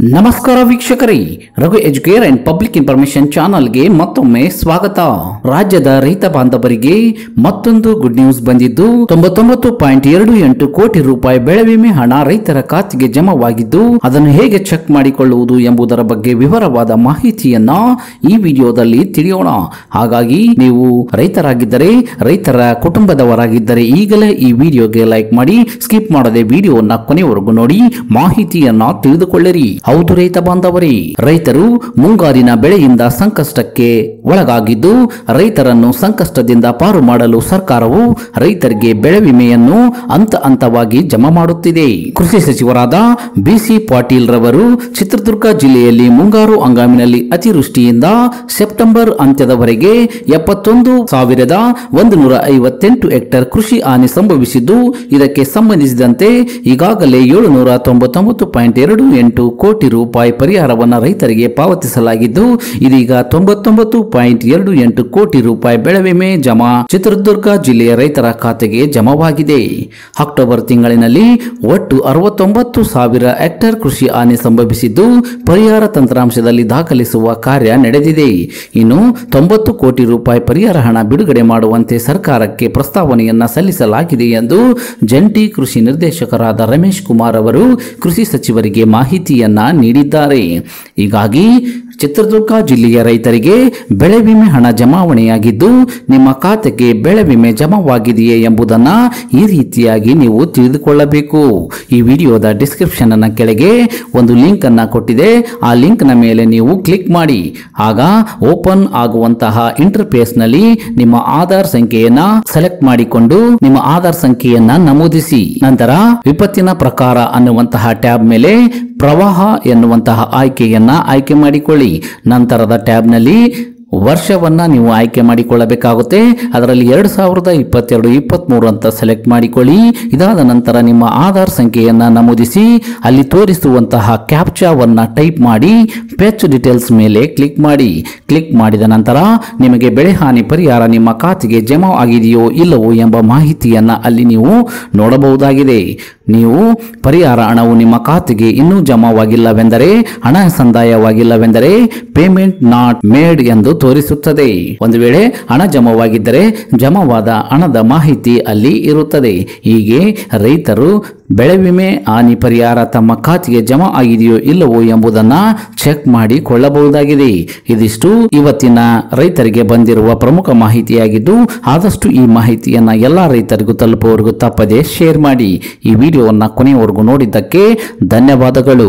ನಮಸ್ಕಾರ ವೀಕ್ಷಕರೇ Raghu Educare and public information ಚಾನಲ್ಗೆ ಮತ್ತೊಮ್ಮೆ ಸ್ವಾಗತ ರಾಜ್ಯದ ರೈತ ಬಾಂಧವರಿಗೆ ಮತ್ತೊಂದು ಗುಡ್ ನ್ಯೂಸ್ ಬಂದಿದ್ದು ತೊಂಬತ್ತೊಂಬತ್ತು ಪಾಯಿಂಟ್ ಎರಡು ಎಂಟು ಕೋಟಿ ರೂಪಾಯಿ ಬೆಳೆ ವಿಮೆ ಹಣ ರೈತರ ಖಾತೆಗೆ ಜಮವಾಗಿದ್ದು ಅದನ್ನು ಹೇಗೆ ಚೆಕ್ ಮಾಡಿಕೊಳ್ಳುವುದು ಎಂಬುದರ ಬಗ್ಗೆ ವಿವರವಾದ ಮಾಹಿತಿಯನ್ನ ಈ ವಿಡಿಯೋದಲ್ಲಿ ತಿಳಿಯೋಣ ಹಾಗಾಗಿ ನೀವು ರೈತರಾಗಿದ್ದರೆ ರೈತರ ಕುಟುಂಬದವರಾಗಿದ್ದರೆ ಈಗಲೇ ಈ ವಿಡಿಯೋಗೆ ಲೈಕ್ ಮಾಡಿ ಸ್ಕಿಪ್ ಮಾಡದೆ ವಿಡಿಯೋನ ಕೊನೆವರೆಗೂ ನೋಡಿ ಮಾಹಿತಿಯನ್ನ ತಿಳಿದುಕೊಳ್ಳಿರಿ ಹೌದು ರೈತ ಬಾಂಧವರೇ ರೈತರು ಮುಂಗಾರಿನ ಬೆಳೆಯಿಂದ ಸಂಕಷ್ಟಕ್ಕೆ ಒಳಗಾಗಿದ್ದು ರೈತರನ್ನು ಸಂಕಷ್ಟದಿಂದ ಪಾರು ಮಾಡಲು ಸರ್ಕಾರವು ರೈತರಿಗೆ ಬೆಳೆ ವಿಮೆಯನ್ನು ಹಂತ ಹಂತವಾಗಿ ಜಮಾ ಮಾಡುತ್ತಿದೆ ಕೃಷಿ ಸಚಿವರಾದ ಬಿಸಿ ಪಾಟೀಲ್ ರವರು ಚಿತ್ರದುರ್ಗ ಜಿಲ್ಲೆಯಲ್ಲಿ ಮುಂಗಾರು ಹಂಗಾಮಿನಲ್ಲಿ ಅತಿವೃಷ್ಟಿಯಿಂದ ಸೆಪ್ಟೆಂಬರ್ ಅಂತ್ಯದವರೆಗೆ ಎಪ್ಪತ್ತೊಂದು ಸಾವಿರದ ಒಂದು ನೂರ ಐವತ್ತೆಂಟು ಹೆಕ್ಟೇರ್ ಕೃಷಿ ಹಾನಿ ಸಂಭವಿಸಿದ್ದು ಇದಕ್ಕೆ ಸಂಬಂಧಿಸಿದಂತೆ ಈಗಾಗಲೇ ಏಳುನೂರ ತೊಂಬತ್ತೊಂಬತ್ತು ಪಾಯಿಂಟ್ ಎರಡು ಎಂಟು ಕೋಟಿ ರೂಪಾಯಿ ಪರಿಹಾರವನ್ನು ರೈತರಿಗೆ ಪಾವತಿಸಲಾಗಿದ್ದು ಇದೀಗ ತೊಂಬತ್ತೊಂಬತ್ತು ಪಾಯಿಂಟ್ ಎರಡು ಎಂಟು ಕೋಟಿ ರೂಪಾಯಿ ಬೆಳೆ ವಿಮೆ ಜಮಾ ಚಿತ್ರದುರ್ಗ ಜಿಲ್ಲೆಯ ರೈತರ ಖಾತೆಗೆ ಜಮವಾಗಿದೆ ಅಕ್ಟೋಬರ್ ತಿಂಗಳಿನಲ್ಲಿ ಒಟ್ಟು ಅರವತ್ತೊಂಬತ್ತು ಸಾವಿರ ಹೆಕ್ಟೇರ್ ಕೃಷಿ ಹಾನಿ ಸಂಭವಿಸಿದ್ದು ಪರಿಹಾರ ತಂತ್ರಾಂಶದಲ್ಲಿ ದಾಖಲಿಸುವ ಕಾರ್ಯ ನಡೆದಿದೆ ಇನ್ನು ತೊಂಬತ್ತು ಕೋಟಿ ರೂಪಾಯಿ ಪರಿಹಾರ ಹಣ ಬಿಡುಗಡೆ ಮಾಡುವಂತೆ ಸರ್ಕಾರಕ್ಕೆ ಪ್ರಸ್ತಾವನೆಯನ್ನ ಸಲ್ಲಿಸಲಾಗಿದೆ ಎಂದು ಜಂಟಿ ಕೃಷಿ ನಿರ್ದೇಶಕರಾದ ರಮೇಶ್ ಕುಮಾರ್ ಅವರು ಕೃಷಿ ಸಚಿವರಿಗೆ ಮಾಹಿತಿಯನ್ನ ನೀಡಿದ್ದಾರೆ ಹೀಗಾಗಿ ಚಿತ್ರದುರ್ಗ ಜಿಲ್ಲೆಯ ರೈತರಿಗೆ ಬೆಳೆ ವಿಮೆ ಹಣ ಜಮಾವಣೆಯಾಗಿದ್ದು ನಿಮ್ಮ ಖಾತೆಗೆ ಬೆಳೆ ವಿಮೆ ಜಮಾವಾಗಿದೆಯೇ ಎಂಬುದನ್ನ ಈ ರೀತಿಯಾಗಿ ನೀವು ತಿಳಿದುಕೊಳ್ಳಬೇಕು ಈ ವಿಡಿಯೋದ ಡಿಸ್ಕ್ರಿಪ್ಷನ್ ಅನ್ನ ಕೆಳಗೆ ಒಂದು ಲಿಂಕ್ ಅನ್ನ ಕೊಟ್ಟಿದೆ ಆ ಲಿಂಕ್ ನ ಮೇಲೆ ನೀವು ಕ್ಲಿಕ್ ಮಾಡಿ ಆಗ ಓಪನ್ ಆಗುವಂತಹ ಇಂಟರ್ಫೇಸ್ ನಲ್ಲಿ ನಿಮ್ಮ ಆಧಾರ್ ಸಂಖ್ಯೆಯನ್ನ ಸೆಲೆಕ್ಟ್ ಮಾಡಿಕೊಂಡು ನಿಮ್ಮ ಆಧಾರ್ ಸಂಖ್ಯೆಯನ್ನ ನಮೂದಿಸಿ ನಂತರ ವಿಪತ್ತಿನ ಪ್ರಕಾರ ಅನ್ನುವಂತಹ ಟ್ಯಾಬ್ ಮೇಲೆ ಪ್ರವಾಹ ಎನ್ನುವಂತಹ ಆಯ್ಕೆಯನ್ನ ಆಯ್ಕೆ ಮಾಡಿಕೊಳ್ಳಿ ನಂತರದ ಟ್ಯಾಬ್ನಲ್ಲಿ ವರ್ಷವನ್ನ ನೀವು ಆಯ್ಕೆ ಮಾಡಿಕೊಳ್ಳಬೇಕಾಗುತ್ತೆ ಅದರಲ್ಲಿ ಎರಡು ಸಾವಿರದ ಇಪ್ಪತ್ತೆರಡು ಇಪ್ಪತ್ತ್ಮೂರು ಅಂತ ಸೆಲೆಕ್ಟ್ ಮಾಡಿಕೊಳ್ಳಿ ಇದಾದ ನಂತರ ನಿಮ್ಮ ಆಧಾರ್ ಸಂಖ್ಯೆಯನ್ನ ನಮೂದಿಸಿ ಅಲ್ಲಿ ತೋರಿಸುವಂತಹ ಕ್ಯಾಪ್ಚಾವನ್ನ ಟೈಪ್ ಮಾಡಿ ಪೆಚ್ ಡೀಟೇಲ್ಸ್ ಮೇಲೆ ಕ್ಲಿಕ್ ಮಾಡಿ ಕ್ಲಿಕ್ ಮಾಡಿದ ನಂತರ ನಿಮಗೆ ಬೆಳೆ ಹಾನಿ ಪರಿಹಾರ ನಿಮ್ಮ ಖಾತೆಗೆ ಜಮಾ ಆಗಿದೆಯೋ ಇಲ್ಲವೋ ಎಂಬ ಮಾಹಿತಿಯನ್ನ ಅಲ್ಲಿ ನೀವು ನೋಡಬಹುದಾಗಿದೆ ನೀವು ಪರಿಹಾರ ಹಣವು ನಿಮ್ಮ ಖಾತೆಗೆ ಇನ್ನೂ ಜಮಾವಾಗಿಲ್ಲವೆಂದರೆ ಹಣ ಸಂದಾಯವಾಗಿಲ್ಲವೆಂದರೆ ಪೇಮೆಂಟ್ ನಾಟ್ ಮೇಡ್ ಎಂದು ತೋರಿಸುತ್ತದೆ ಒಂದು ವೇಳೆ ಹಣ ಜಮವಾಗಿದ್ದರೆ ಜಮವಾದ ಹಣದ ಮಾಹಿತಿ ಅಲ್ಲಿ ಇರುತ್ತದೆ ಹೀಗೆ ರೈತರು ಬೆಳೆ ವಿಮೆ ಹಾನಿ ಪರಿಹಾರ ತಮ್ಮ ಖಾತೆಗೆ ಜಮಾ ಆಗಿದೆಯೋ ಇಲ್ಲವೋ ಎಂಬುದನ್ನ ಚೆಕ್ ಮಾಡಿ ಕೊಳ್ಳಬಹುದಾಗಿದೆ ಇದಿಷ್ಟು ಇವತ್ತಿನ ರೈತರಿಗೆ ಬಂದಿರುವ ಪ್ರಮುಖ ಮಾಹಿತಿಯಾಗಿದ್ದು ಆದಷ್ಟು ಈ ಮಾಹಿತಿಯನ್ನ ಎಲ್ಲಾ ರೈತರಿಗೂ ತಲುಪುವವರೆಗೂ ತಪ್ಪದೆ ಶೇರ್ ಮಾಡಿ ಈ ವಿಡಿಯೋವನ್ನ ಕೊನೆಯವರೆಗೂ ನೋಡಿದ್ದಕ್ಕೆ ಧನ್ಯವಾದಗಳು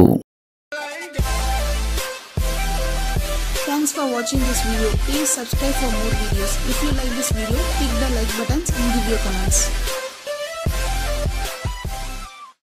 Thanks for watching this video. Please subscribe for more videos. If you like this video, click the like buttons and give your comments.